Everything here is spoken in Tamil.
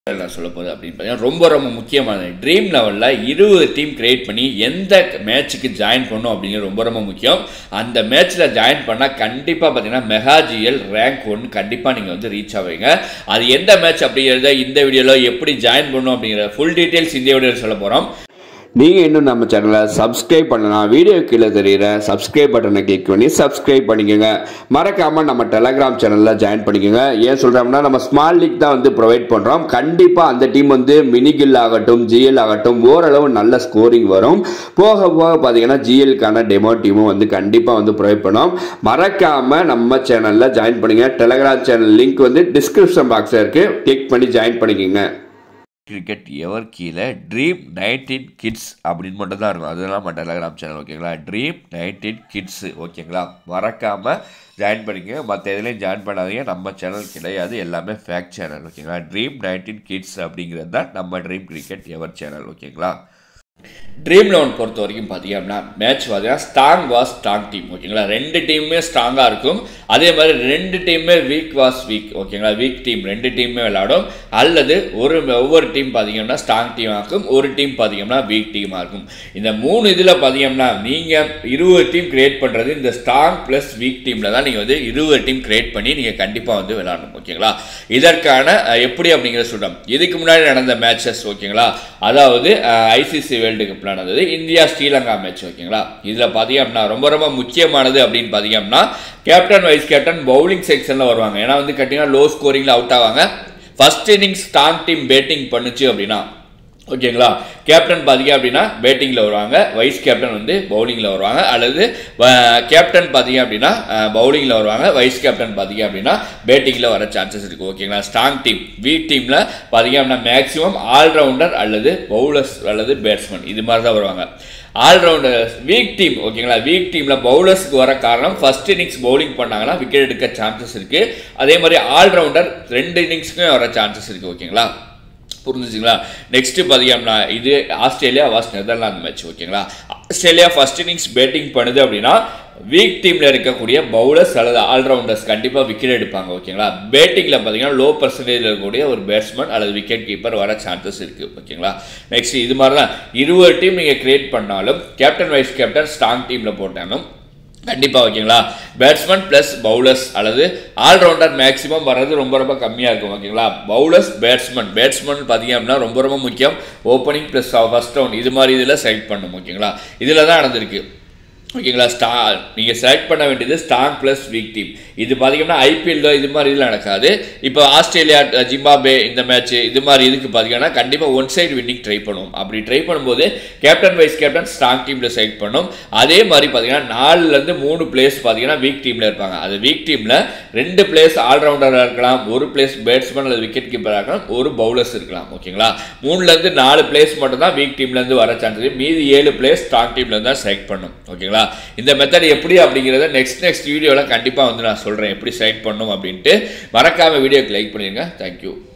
நான் சொல்ல போகுது அப்படின்னு பார்த்தீங்கன்னா ரொம்ப ரொம்ப முக்கியமானது ட்ரீம் லெவலில் இருபது டீம் கிரியேட் பண்ணி எந்த மேட்ச்சுக்கு ஜாயின் பண்ணும் அப்படிங்கிறது ரொம்ப ரொம்ப முக்கியம் அந்த மேட்ச்சில் ஜாயின் பண்ணால் கண்டிப்பாக பார்த்தீங்கன்னா மெகாஜிஎல் ரேங்க் ஒன் கண்டிப்பாக நீங்கள் வந்து ரீச் ஆவீங்க அது எந்த மேட்ச் அப்படிங்கிறத இந்த வீடியோவில் எப்படி ஜாயின் பண்ணும் அப்படிங்கிற ஃபுல் டீட்டெயில்ஸ் இந்த வீடியோவில் சொல்ல போகிறோம் நீங்கள் இன்னும் நம்ம சேனலை சப்ஸ்கிரைப் பண்ணலாம் வீடியோ கீழே தெரியுற சப்ஸ்கிரைப் பட்டனை கிளிக் பண்ணி சப்ஸ்கிரைப் பண்ணிக்கோங்க மறக்காமல் நம்ம டெலகிராம் சேனலில் ஜாயின் பண்ணிக்கோங்க ஏன் சொல்கிறோம்னா நம்ம ஸ்மால் லீக் தான் வந்து ப்ரொவைட் பண்ணுறோம் கண்டிப்பாக அந்த டீம் வந்து மினிகில் ஆகட்டும் ஜிஎல் ஆகட்டும் ஓரளவு நல்ல ஸ்கோரிங் வரும் போக போக பார்த்தீங்கன்னா ஜிஎல்க்கான டெமோ டீமும் வந்து கண்டிப்பாக வந்து ப்ரொவைட் பண்ணோம் மறக்காமல் நம்ம சேனலில் ஜாயின் பண்ணுங்க டெலகிராம் சேனல் லிங்க் வந்து டிஸ்கிரிப்ஷன் பாக்ஸில் இருக்குது கிளிக் பண்ணி ஜாயின் பண்ணிக்கோங்க கிரிக்கெட் எவர் கீழே ட்ரீம் நைன்டீன் கிட்ஸ் அப்படின்னு மட்டும் தான் இருக்கும் அதெல்லாம் நம்ம டெலகிராம் சேனல் ஓகேங்களா ட்ரீம் நைன்டீன் கிட்ஸு ஓகேங்களா மறக்காமல் ஜாயின் பண்ணிக்க மற்ற எதுலேயும் ஜாயின் பண்ணாதீங்க நம்ம சேனல் கிடையாது எல்லாமே ஃபேக்ட் சேனல் ஓகேங்களா ட்ரீம் நைன்டீன் கிட்ஸ் அப்படிங்கிறது தான் நம்ம ட்ரீம் கிரிக்கெட் எவர் சேனல் ஓகேங்களா ட்ரீம் லெவன் பொறுத்த வரைக்கும் பார்த்தீங்க அப்படின்னா மேட்ச் பார்த்தீங்கன்னா ஸ்ட்ராங் வாஸ் ஸ்ட்ராங் டீம் ஓகேங்களா ரெண்டு டீமுமே ஸ்ட்ராங்காக இருக்கும் அதே மாதிரி ரெண்டு டீமுமே வீக் வாஸ் வீக் ஓகேங்களா வீக் டீம் ரெண்டு டீமுமே விளையாடும் அல்லது ஒரு ஒவ்வொரு டீம் பார்த்தீங்கன்னா ஸ்ட்ராங் டீமாக இருக்கும் ஒரு டீம் பார்த்தீங்கன்னா வீக் டீமாக இருக்கும் இந்த மூணு இதில் பார்த்தீங்கன்னா நீங்கள் இருபது டீம் கிரியேட் பண்ணுறது இந்த ஸ்ட்ராங் ப்ளஸ் வீக் டீமில் தான் நீங்கள் வந்து இருபது டீம் கிரியேட் பண்ணி நீங்கள் கண்டிப்பாக வந்து விளையாடணும் ஓகேங்களா இதற்கான அஹ், எப்படி அப்படிங்கிறத சொல்கிறோம் இதுக்கு முன்னாடி நடந்த மேட்சஸ் ஓகேங்களா அதாவது ஐசிசி வேர்ல்டு கப் நடந்தது இந்தியா ஸ்ரீலங்கா மேட்ச் ஓகேங்களா இதில் பார்த்தீங்க அப்படின்னா ரொம்ப ரொம்ப முக்கியமானது அப்படின்னு பார்த்தீங்க அப்படின்னா கேப்டன் வைஸ் கேப்டன் பவுலிங் செக்ஷனில் வருவாங்க ஏன்னா வந்து கட்டிங்கன்னா லோ ஸ்கோரிங்கில் அவுட் ஆவாங்க first innings strong team batting பண்ணுச்சு அப்படின்னா ஓகேங்களா கேப்டன் பார்த்தீங்க அப்படின்னா பேட்டிங்கில் வருவாங்க வைஸ் கேப்டன் வந்து பவுலிங்கில் வருவாங்க அல்லது கேப்டன் பார்த்தீங்க அப்படின்னா பவுலிங்கில் வருவாங்க வைஸ் கேப்டன் பார்த்தீங்க அப்படின்னா பேட்டிங்கில் வர சான்சஸ் இருக்குது ஓகேங்களா ஸ்ட்ராங் டீம் வீக் டீமில் பார்த்தீங்க அப்படின்னா மேக்ஸிமம் ஆல்ரவுண்டர் அல்லது பவுலர்ஸ் அல்லது பேட்ஸ்மேன் இது மாதிரி தான் வருவாங்க ஆல்ரவுண்டர் வீக் டீம் ஓகேங்களா வீக் டீமில் பவுலர்ஸ்க்கு வர காரணம் ஃபர்ஸ்ட் இன்னிங்ஸ் பவுலிங் பண்ணாங்கன்னா விக்கெட் எடுக்க சான்சஸ் இருக்குது அதே மாதிரி ஆல்ரவுண்டர் ரெண்டு இன்னிங்ஸ்க்குமே வர சான்சஸ் இருக்குது ஓகேங்களா புரிஞ்சுச்சுங்களா நெக்ஸ்ட் பார்த்தீங்கன்னா இது ஆஸ்திரேலியா வாஸ் நெதர்லாந்து மேட்ச் ஓகேங்களா ஆஸ்திரேலியா ஃபர்ஸ்ட் இன்னிங்ஸ் பேட்டிங் பண்ணுது அப்படின்னா வீக் டீமில் இருக்கக்கூடிய பவுலர்ஸ் அல்லது ஆல்ரவுண்டர்ஸ் கண்டிப்பாக விக்கெட் எடுப்பாங்க ஓகேங்களா பேட்டிங்கில் பார்த்தீங்கன்னா லோ பர்சன்டேஜில் இருக்கக்கூடிய ஒரு பேட்ஸ்மேன் அல்லது விக்கெட் கீப்பர் வர சான்சஸ் இருக்குது ஓகேங்களா நெக்ஸ்ட் இது மாதிரி தான் இருபது டீம் நீங்கள் கிரியேட் பண்ணாலும் கேப்டன் வைஸ் கேப்டன் ஸ்ட்ராங் டீமில் போட்டாலும் கண்டிப்பாக ஓகேங்களா பேட்ஸ்மேன் ப்ளஸ் பவுலர்ஸ் அல்லது ஆல்ரவுண்டர் மேக்ஸிமம் வர்றது ரொம்ப ரொம்ப கம்மியாக இருக்கும் ஓகேங்களா பவுலர்ஸ் பேட்ஸ்மேன் பேட்ஸ்மேன் பார்த்தீங்க அப்படின்னா ரொம்ப ரொம்ப முக்கியம் ஓப்பனிங் ப்ளஸ் ஃபர்ஸ்ட் ரவுண்ட் இது மாதிரி இதில் செலக்ட் பண்ணும் ஓகேங்களா இதில் தான் நடந்திருக்கு ஓகேங்களா ஸ்டா நீங்கள் செலக்ட் பண்ண வேண்டியது ஸ்ட்ராங் ப்ளஸ் வீக் டீம் இது பார்த்தீங்கன்னா ஐபிஎல்ல இது மாதிரி இதில் நடக்காது இப்போ ஆஸ்திரேலியா ஜிம்பாபே இந்த மேட்ச் இது மாதிரி இதுக்கு பார்த்தீங்கன்னா கண்டிப்பாக ஒன் சைடு வின்னிங் ட்ரை பண்ணுவோம் அப்படி ட்ரை பண்ணும்போது கேப்டன் வைஸ் கேப்டன் ஸ்ட்ராங் டீமில் செலக்ட் பண்ணும் அதே மாதிரி பார்த்தீங்கன்னா நாலுலேருந்து மூணு பிளேஸ் பார்த்தீங்கன்னா வீக் டீமில் இருப்பாங்க அது வீக் டீமில் ரெண்டு பிளேஸ் ஆல்ரவுண்டராக இருக்கலாம் ஒரு பிளேஸ் பேட்ஸ்மேன் அல்லது விக்கெட் கீப்பராக இருக்கலாம் ஒரு பவுலர்ஸ் இருக்கலாம் ஓகேங்களா மூணுலேருந்து நாலு பிளேஸ் மட்டும் தான் வீக் டீம்லேருந்து வர சான்சஸ் மீதி ஏழு பிளேஸ் ஸ்ட்ராங் டீம்லேருந்து தான் செலக்ட் பண்ணும் ஓகேங்களா இந்த மெத்தட் எப்படி அப்படிங்கிறத நெக்ஸ்ட் நெக்ஸ்ட் வீடியோவில் கண்டிப்பாக வந்து நான் சொல்கிறேன் எப்படி செலக்ட் பண்ணும் அப்படின்ட்டு மறக்காமல் வீடியோக்கு லைக் பண்ணிடுங்க தேங்க்யூ